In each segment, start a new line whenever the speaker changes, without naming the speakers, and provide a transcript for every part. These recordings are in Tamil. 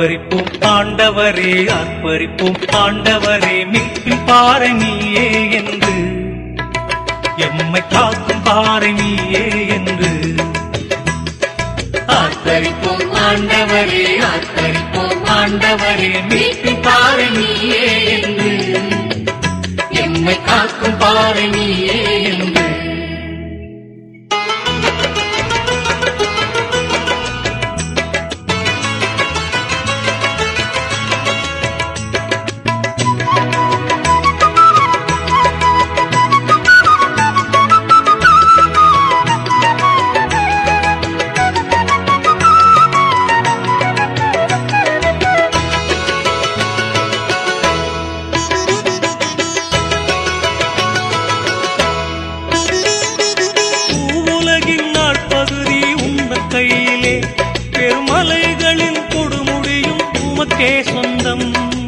ஆர்ப்பரிப்போம் ஆண்டவரே ஆர்ப்பரிப்போம் ஆண்டவரே மீட்பின் பாறை நீயே என்று எம்மை காக்கும் பாறை நீயே என்று ஆர்ப்பரிப்போம் ஆண்டவரே ஆர்ப்பரிப்போம் ஆண்டவரே மீட்பின் பாறை நீயே என்று எம்மை காக்கும் பாறை நீயே என்று
உலகின் நாட்பகுதி உங்கள் கையிலே பெருமலைகளின் கொடுமுடியும் உமக்கே சொந்தம்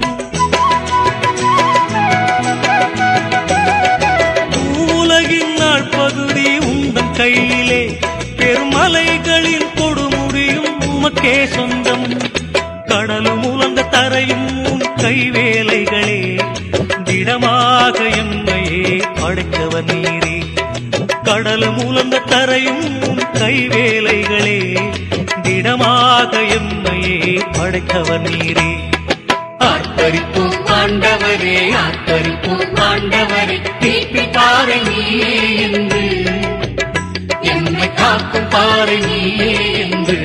உலகின் நாட்பகுதி உங்கள் கையிலே பெருமலைகளின் கொடுமுடியும் உமக்கே சொந்தம் கடலும் உலர்ந்த தரையும் உன் கைவேலைகளே திடமாக எம்மையே படைத்தவர் நீரே கடலும் உலர்ந்த தரையும் உன் கைவேலைகளே திடமாக எம்மையே படைத்தவர் நீரே
ஆர்ப்பரிப்போம் ஆண்டவரே ஆர்ப்பரிப்போம் ஆண்டவரே மீட்பின் பாறை நீயே என்று எம்மை காக்கும் பாறை நீயே என்று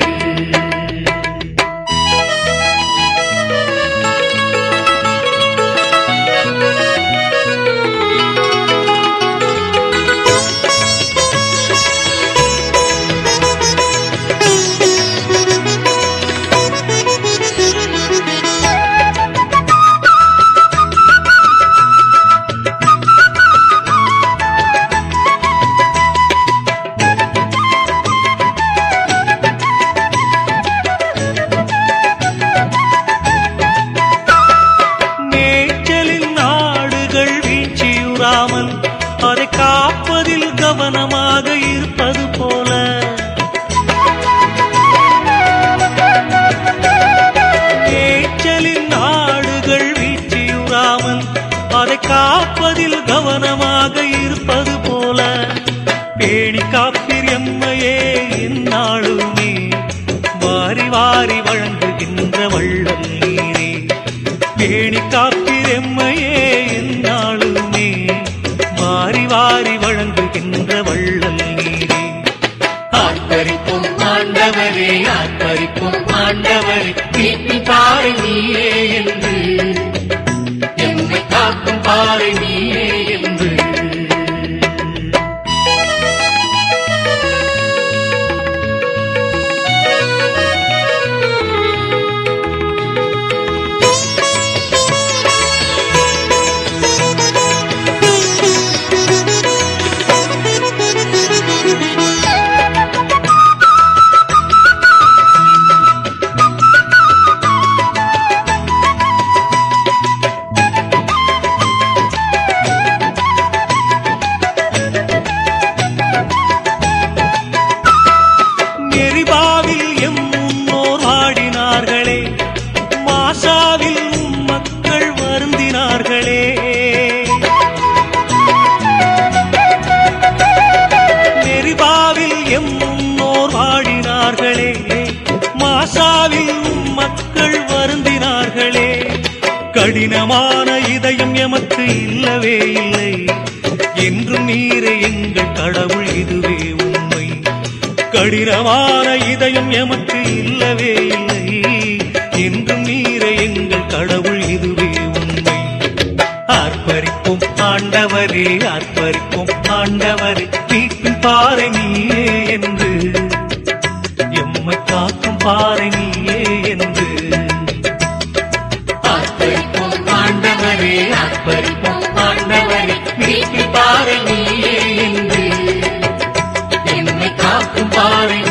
மேய்ச்சலின் நாடுகள் வீழ்ச்சியுறாமல் அதை காப்பதில் கவனமாக இருப்பது போல மேய்ச்சலின் நாடுகள் வீழ்ச்சியுறாமல் அதை காப்பதில் கவனமாக இருப்பது போல பேணி காப்பீர் எம்மையே எந்நாளுமே வாரி வாரி வழங்குகின்ற வள்ளல் நீரே பேணி காப்பீர் எம்மையே எந்நாளுமே வாரி வாரி வழங்குகின்ற வள்ளல் நீரே
ஆர்ப்பரிப்போம் ஆண்டவரே ஆர்ப்பரிப்போம் ஆண்டவரே மீட்பின் பாறை நீயே என்று எம்மை காக்கும் பாறை நீயே என்று
நெறிபாவில் எம் முன்னோர் ஆடினார்களே மாசாவில் உம் மக்கள் வருந்தினார்களே நெறிபாவில் எம் முன்னோர் ஆடினார்களே மாசாவில் உம் மக்கள் வருந்தினார்களே கடினமான இதயம் எமக்கு இல்லவே இல்லை என்றும் நீரே எங்கள் கடவுள் இதுவே உண்மை கடினமான இதயம் எமக்கு இல்லவே இல்லை என்றும் நீரே எங்கள் கடவுள் இதுவே உண்மை ஆர்ப்பரிப்போம் ஆண்டவரே ஆர்ப்பரிப்போம் ஆண்டவரே மீட்பின் பாறை நீயே என்று எம்மை காக்கும் பாறை நீயே என்று
ஆர்ப்பரிப்போம் ஆண்டவரே ஆர்ப்பரிப்போம் ஆண்டவரே மீட்பின் பாறை நீயே என்று எம்மை காக்கும் பாறை